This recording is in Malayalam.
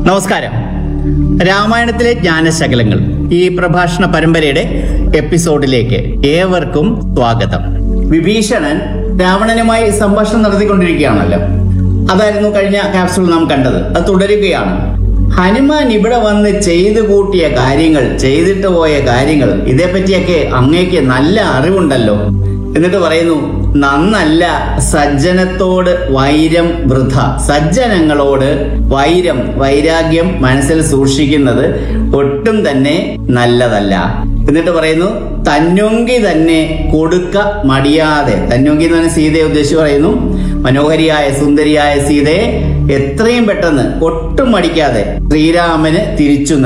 നമസ്കാരം രാമായണത്തിലെ ജ്ഞാനശകലങ്ങൾ ഈ പ്രഭാഷണ പരമ്പരയുടെ എപ്പിസോഡിലേക്ക് ഏവർക്കും സ്വാഗതം വിഭീഷണൻ രാവണനുമായി സംഭാഷണം നടത്തിക്കൊണ്ടിരിക്കുകയാണല്ലോ അതായിരുന്നു കഴിഞ്ഞ ക്യാപ്സൂൾ നാം കണ്ടത് അത് തുടരുകയാണ് ഹനുമാൻ ഇവിടെ വന്ന് ചെയ്തു കൂട്ടിയ കാര്യങ്ങൾ ചെയ്തിട്ട് പോയ കാര്യങ്ങൾ ഇതേപ്പറ്റിയൊക്കെ അങ്ങേക്ക് നല്ല അറിവുണ്ടല്ലോ എന്നിട്ട് പറയുന്നു നന്നല്ല സജ്ജനത്തോട് വൈരം വൃഥ സജ്ജനങ്ങളോട് വൈരം വൈരാഗ്യം മനസ്സിൽ സൂക്ഷിക്കുന്നത് ഒട്ടും തന്നെ നല്ലതല്ല എന്നിട്ട് പറയുന്നു തന്നൊങ്കി തന്നെ കൊടുക്ക മടിയാതെ തന്നൊങ്കി എന്ന് പറഞ്ഞ സീതയെ ഉദ്ദേശിച്ച് പറയുന്നു മനോഹരിയായ സുന്ദരിയായ സീതയെ എത്രയും പെട്ടെന്ന് ഒട്ടും മടിക്കാതെ ശ്രീരാമന് തിരിച്ചു